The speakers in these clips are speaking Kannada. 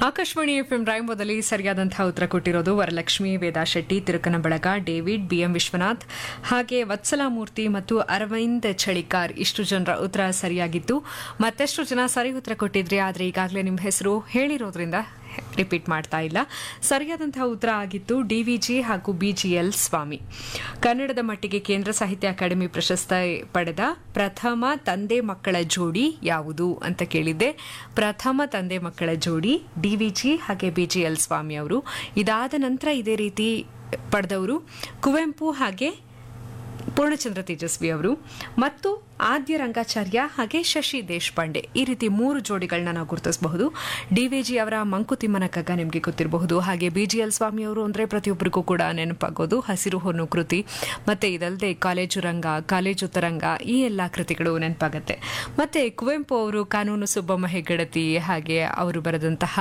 ಆಕಾಶವಾಣಿ ಎಫ್ ಎಂ ರಾಯಂಬೋದಲ್ಲಿ ಸರಿಯಾದಂತಹ ಉತ್ತರ ಕೊಟ್ಟಿರೋದು ವರಲಕ್ಷ್ಮಿ ವೇದಾ ಶೆಟ್ಟಿ ತಿರುಕನಬಳಗ ಡೇವಿಡ್ ಬಿಎಂ ವಿಶ್ವನಾಥ್ ಹಾಗೆ ವತ್ಸಲಾಮೂರ್ತಿ ಮತ್ತು ಅರವಿಂದ್ ಚಳಿಕಾರ್ ಇಷ್ಟು ಜನರ ಉತ್ತರ ಸರಿಯಾಗಿತ್ತು ಮತ್ತೆಷ್ಟು ಜನ ಸರಿ ಉತ್ತರ ಕೊಟ್ಟಿದ್ರಿ ಆದರೆ ಈಗಾಗಲೇ ನಿಮ್ಮ ಹೆಸರು ಹೇಳಿರೋದ್ರಿಂದ ರಿಪೀಟ್ ಮಾಡ್ತಾ ಇಲ್ಲ ಸರಿಯಾದಂತಹ ಉತ್ತರ ಆಗಿತ್ತು ಡಿವಿಜಿ ಹಾಗೂ ಬಿಜಿಎಲ್ ಸ್ವಾಮಿ ಕನ್ನಡದ ಮಟ್ಟಿಗೆ ಕೇಂದ್ರ ಸಾಹಿತ್ಯ ಅಕಾಡೆಮಿ ಪ್ರಶಸ್ತಿ ಪಡೆದ ಪ್ರಥಮ ತಂದೆ ಮಕ್ಕಳ ಜೋಡಿ ಯಾವುದು ಅಂತ ಕೇಳಿದ್ದೆ ಪ್ರಥಮ ತಂದೆ ಮಕ್ಕಳ ಜೋಡಿ ಡಿವಿಜಿ ಹಾಗೆ ಬಿಜಿಎಲ್ ಸ್ವಾಮಿ ಅವರು ಇದಾದ ನಂತರ ಇದೇ ರೀತಿ ಪಡೆದವರು ಕುವೆಂಪು ಹಾಗೆ ಪೂರ್ಣಚಂದ್ರ ತೇಜಸ್ವಿ ಅವರು ಮತ್ತು ಆದ್ಯ ರಂಗಾಚಾರ್ಯ ಹಾಗೆ ಶಶಿ ದೇಶಪಾಂಡೆ ಈ ರೀತಿ ಮೂರು ಜೋಡಿಗಳನ್ನ ನಾವು ಗುರುತಿಸಬಹುದು ಡಿವಿಜಿ ಅವರ ಮಂಕುತಿಮ್ಮನ ಕಗ್ಗ ನಿಮಗೆ ಗೊತ್ತಿರಬಹುದು ಹಾಗೆ ಬಿಜಿಎಲ್ ಸ್ವಾಮಿ ಅವರು ಅಂದರೆ ಪ್ರತಿಯೊಬ್ಬರಿಗೂ ಕೂಡ ನೆನಪಾಗೋದು ಹಸಿರು ಹೊನ್ನು ಕೃತಿ ಮತ್ತೆ ಇದಲ್ಲದೆ ಕಾಲೇಜು ರಂಗ ಕಾಲೇಜು ತರಂಗ ಈ ಎಲ್ಲ ಕೃತಿಗಳು ನೆನಪಾಗತ್ತೆ ಮತ್ತೆ ಕುವೆಂಪು ಅವರು ಕಾನೂನು ಸುಬ್ಬಮ್ಮ ಹೆಗ್ಗಡತಿ ಹಾಗೆ ಅವರು ಬರೆದಂತಹ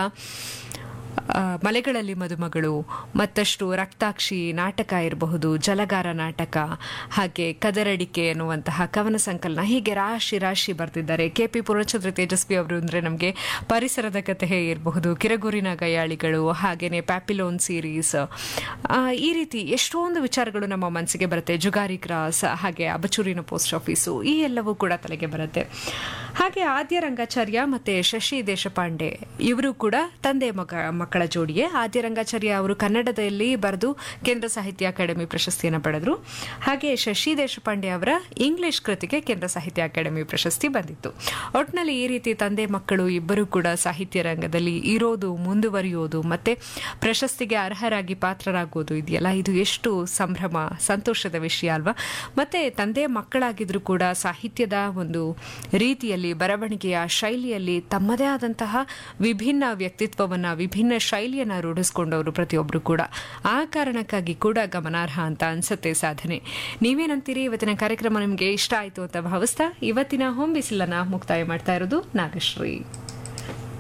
ಆ, ಮಲೆಗಳಲ್ಲಿ ಮದುಮಗಳು ಮತ್ತಷ್ಟು ರಕ್ತಾಕ್ಷಿ ನಾಟಕ ಇರಬಹುದು ಜಲಗಾರ ನಾಟಕ ಹಾಗೆ ಕದರಡಿಕೆ ಎನ್ನುವಂತಹ ಕವನ ಸಂಕಲನ ಹೀಗೆ ರಾಶಿ ರಾಶಿ ಬರ್ತಿದ್ದಾರೆ ಕೆ ಪಿ ಪೂರ್ಣಚಂದ್ರ ತೇಜಸ್ವಿ ಅವರು ಅಂದರೆ ನಮಗೆ ಪರಿಸರದ ಕಥೆ ಇರಬಹುದು ಕಿರಗೂರಿನ ಗಯಾಳಿಗಳು ಹಾಗೇನೆ ಪ್ಯಾಪಿಲೋನ್ ಸೀರೀಸ್ ಆ, ಈ ರೀತಿ ಎಷ್ಟೊಂದು ವಿಚಾರಗಳು ನಮ್ಮ ಮನಸ್ಸಿಗೆ ಬರುತ್ತೆ ಜುಗಾರಿ ಕ್ರಾಸ್ ಹಾಗೆ ಅಬಚೂರಿನ ಪೋಸ್ಟ್ ಆಫೀಸು ಈ ಎಲ್ಲವೂ ಕೂಡ ತಲೆಗೆ ಬರುತ್ತೆ ಹಾಗೆ ಆದ್ಯ ರಂಗಾಚಾರ್ಯ ಮತ್ತೆ ಶಶಿ ದೇಶಪಾಂಡೆ ಇವರು ಕೂಡ ತಂದೆ ಮಗ ಮಕ್ಕಳ ಜೋಡಿಯೇ ಆದ್ಯ ರಂಗಾಚಾರ್ಯ ಅವರು ಕನ್ನಡದಲ್ಲಿ ಬರೆದು ಕೇಂದ್ರ ಸಾಹಿತ್ಯ ಅಕಾಡೆಮಿ ಪ್ರಶಸ್ತಿಯನ್ನು ಪಡೆದರು ಹಾಗೆ ಶಶಿ ದೇಶಪಾಂಡೆ ಅವರ ಇಂಗ್ಲಿಷ್ ಕೃತಿಗೆ ಕೇಂದ್ರ ಸಾಹಿತ್ಯ ಅಕಾಡೆಮಿ ಪ್ರಶಸ್ತಿ ಬಂದಿತ್ತು ಒಟ್ಟಿನಲ್ಲಿ ಈ ರೀತಿ ತಂದೆ ಮಕ್ಕಳು ಇಬ್ಬರು ಕೂಡ ಸಾಹಿತ್ಯ ರಂಗದಲ್ಲಿ ಇರೋದು ಮುಂದುವರಿಯೋದು ಮತ್ತೆ ಪ್ರಶಸ್ತಿಗೆ ಅರ್ಹರಾಗಿ ಪಾತ್ರರಾಗೋದು ಇದೆಯಲ್ಲ ಇದು ಎಷ್ಟು ಸಂಭ್ರಮ ಸಂತೋಷದ ವಿಷಯ ಅಲ್ವಾ ಮತ್ತೆ ತಂದೆ ಮಕ್ಕಳಾಗಿದ್ರು ಕೂಡ ಸಾಹಿತ್ಯದ ಒಂದು ರೀತಿಯಲ್ಲಿ ಬರವಣಿಗೆಯ ಶೈಲಿಯಲ್ಲಿ ತಮ್ಮದೇ ಆದಂತಹ ವಿಭಿನ್ನ ವ್ಯಕ್ತಿತ್ವವನ್ನ ವಿಭಿನ್ನ ಶೈಲಿಯನ್ನ ರೂಢಿಸ್ಕೊಂಡವರು ಪ್ರತಿಯೊಬ್ಬರು ಕೂಡ ಆ ಕಾರಣಕ್ಕಾಗಿ ಕೂಡ ಗಮನಾರ್ಹ ಅಂತ ಅನ್ಸುತ್ತೆ ಸಾಧನೆ ನೀವೇನಂತೀರಿ ಇವತ್ತಿನ ಕಾರ್ಯಕ್ರಮ ನಿಮಗೆ ಇಷ್ಟ ಆಯಿತು ಅಂತ ಭಾವಿಸ್ತಾ ಇವತ್ತಿನ ಹೋಮ್ ಬಿಸಿಲನ್ನ ಮುಕ್ತಾಯ ಮಾಡ್ತಾ ಇರೋದು ನಾಗಶ್ರೀ